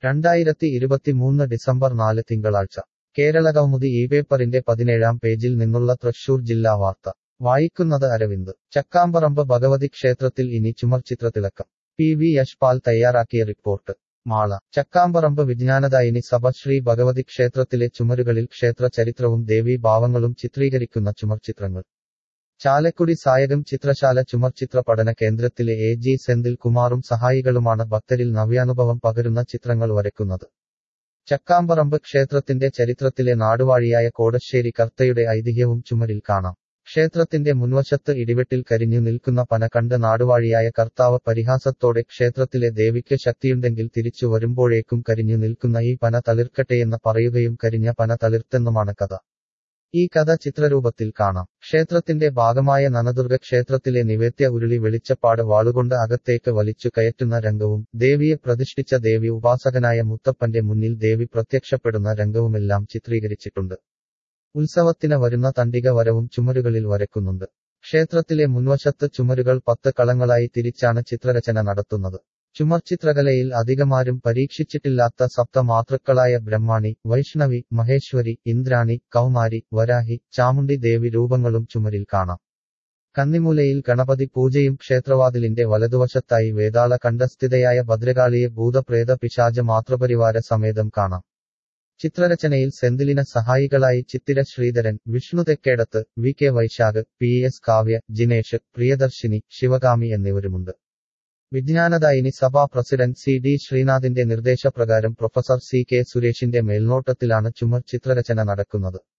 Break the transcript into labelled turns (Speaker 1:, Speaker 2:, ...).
Speaker 1: രണ്ടായിരത്തി ഇരുപത്തിമൂന്ന് ഡിസംബർ നാല് തിങ്കളാഴ്ച കേരള കൗമുദി ഈ പേപ്പറിന്റെ പതിനേഴാം പേജിൽ നിന്നുള്ള തൃശൂർ ജില്ലാ വാർത്ത വായിക്കുന്നത് അരവിന്ദ് ചക്കാമ്പറമ്പ് ഭഗവതി ക്ഷേത്രത്തിൽ ഇനി ചുമർ ചിത്രത്തിളക്കം പി വി യശ്പാൽ തയ്യാറാക്കിയ റിപ്പോർട്ട് മാള ചക്കാമ്പറമ്പ് വിജ്ഞാനദായിനി സഭ ശ്രീ ഭഗവതി ക്ഷേത്രത്തിലെ ചുമരുകളിൽ ക്ഷേത്ര ചരിത്രവും ദേവീ ഭാവങ്ങളും ചിത്രീകരിക്കുന്ന ചുമർ ചിത്രങ്ങൾ ചാലക്കുടി സായകം ചിത്രശാല ചുമർചിത്ര പഠന കേന്ദ്രത്തിലെ എ ജി സെന്തിൽ കുമാറും സഹായികളുമാണ് ഭക്തരിൽ നവ്യാനുഭവം പകരുന്ന ചിത്രങ്ങൾ വരയ്ക്കുന്നത് ചക്കാമ്പറമ്പ് ക്ഷേത്രത്തിന്റെ ചരിത്രത്തിലെ നാടുവാഴിയായ കോടശ്ശേരി കർത്തയുടെ ഐതിഹ്യവും ചുമരിൽ കാണാം ക്ഷേത്രത്തിന്റെ മുൻവശത്ത് ഇടിവെട്ടിൽ കരിഞ്ഞു നിൽക്കുന്ന പന കണ്ട് നാടുവാഴിയായ കർത്താവ് പരിഹാസത്തോടെ ക്ഷേത്രത്തിലെ ദേവിക്ക് ശക്തിയുണ്ടെങ്കിൽ തിരിച്ചു വരുമ്പോഴേക്കും കരിഞ്ഞു നിൽക്കുന്ന ഈ പന തളിർക്കട്ടെയെന്ന് പറയുകയും കരിഞ്ഞ പന തളിർത്തെന്നുമാണ് കഥ ഈ കഥ ചിത്രരൂപത്തിൽ കാണാം ക്ഷേത്രത്തിന്റെ ഭാഗമായ നനദുർഗ ക്ഷേത്രത്തിലെ നിവേദ്യ ഉരുളി വെളിച്ചപ്പാട് വാളുകൊണ്ട് അകത്തേക്ക് വലിച്ചു കയറ്റുന്ന രംഗവും ദേവിയെ പ്രതിഷ്ഠിച്ച ദേവി ഉപാസകനായ മുത്തപ്പന്റെ മുന്നിൽ ദേവി പ്രത്യക്ഷപ്പെടുന്ന രംഗവുമെല്ലാം ചിത്രീകരിച്ചിട്ടുണ്ട് ഉത്സവത്തിന് വരുന്ന തണ്ടിക വരവും ചുമരുകളിൽ വരയ്ക്കുന്നുണ്ട് ക്ഷേത്രത്തിലെ മുൻവശത്ത് ചുമരുകൾ പത്ത് കളങ്ങളായി തിരിച്ചാണ് ചിത്രരചന നടത്തുന്നത് ചുമർചിത്രകലയിൽ അധികമാരും പരീക്ഷിച്ചിട്ടില്ലാത്ത സപ്തമാതൃക്കളായ ബ്രഹ്മാണി വൈഷ്ണവി മഹേശ്വരി ഇന്ദ്രാണി കൗമാരി വരാഹി ചാമുണ്ടി ദേവി രൂപങ്ങളും ചുമരിൽ കാണാം കന്നിമൂലയിൽ ഗണപതി പൂജയും ക്ഷേത്രവാതിലിന്റെ വലതുവശത്തായി വേതാള കണ്ഠസ്ഥിതയായ ഭദ്രകാളിയെ ഭൂതപ്രേത പിശാച മാതൃപരിവാര സമേതം കാണാം ചിത്രരചനയിൽ സെന്തിലിന സഹായികളായി Chithira Sreedharan Vishnu Thekkedath V K Vaishakh P S Kavya Jinesh Priyadarshini Sivakami എന്നിവരുമുണ്ട് Vijnanadayini Sabha president C D ശ്രീനാഥിന്റെ നിർദ്ദേശപ്രകാരം പ്രൊഫസർ സി കെ സുരേഷിന്റെ മേൽനോട്ടത്തിലാണ് ചുമർ ചിത്രരചന നടക്കുന്നത്